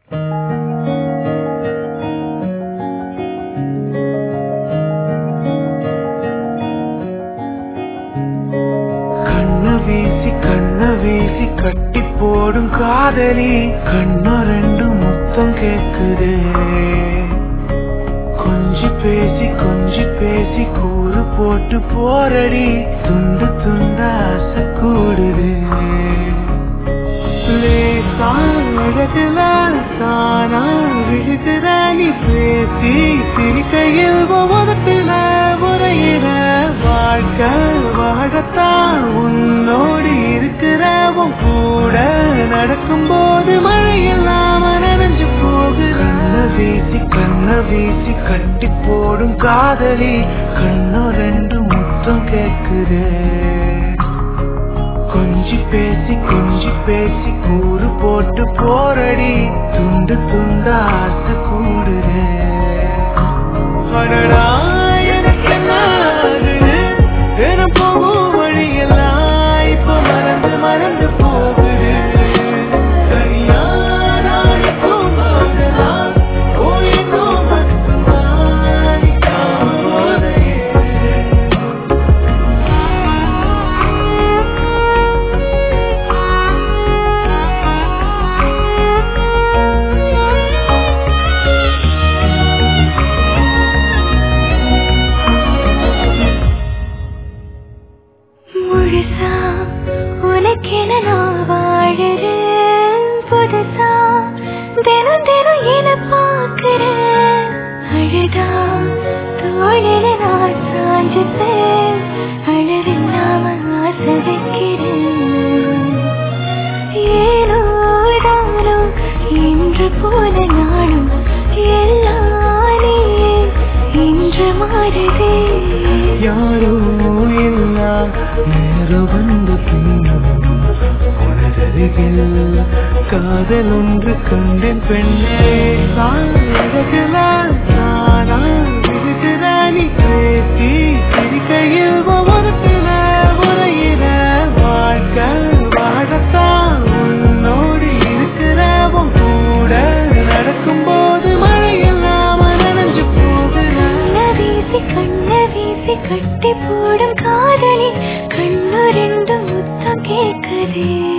கண்ண வீசி கண்ண வீசி கட்டி போடும் காதலி கண்ண ரெண்டு முத்தம் கேக்குதே கொஞ்சி பேசி கொஞ்சி பேசி கூறு போட்டு போரடி துண்டு துண்டா ஆசை கூடுது லேசானதுல தானா விழுகிற நீ பேசி சிரிக்கையில் ஒவ்வொருத்தில முறையில வாழ்க்கை வாழத்தான் உன்னோடு இருக்கிற உன் கூட நடக்கும்போது மழை இல்லாம நனைஞ்சு போகுது கண்ண வீசி கண்ண வீசி கட்டி போடும் காதலி கண்ணோ ரெண்டு முத்தம் கேக்குதே கொஞ்சி பேசி கொஞ்சி பேசி கூறு போட்டு போரடி துண்டு துண்டா ஆசை கூடுதே அடடா எனக்கு என்ன ஆகுது என போகும் வழியெல்லாம் இப்ப மறந்து மறந்து போகுது சரியா நான் போகுதெல்லாம் போயிடும் மட்டும்தான் காதலே முழுசா உனக்கென நான் வாழறேன் புதுசா தினம் தினம் என பார்க்கிறேன் அழுதா தோழில நான் சாஞ்சுப்பேன் அளவில்லாம ஆசை வைக்கிறேன் ஏனோ தானோ இன்று போல நாளும் எல்லாம் நீயே இன்று மாறுதே யாரோ இல்ல நேரம் வந்த பின்னும் உனதருகில் காதல் ஒன்று கண்டேன் பெண்ணே சாயகல நானா விழுகிற நீ பேசி சிரிக்கையில் ஒவ்வொருத்தில உரையிற வாழ்க்கை வாழத்தான் உன்னோடு இருக்கிற உன் கூட நடக்கும்போது மழை இல்லாம நனைஞ்சு போகிறேன் கண்ண வீசி கண்ண வீசி கட்டி போடும் காதலி கண்ணு ரெண்டு முத்தம் கேட்குதே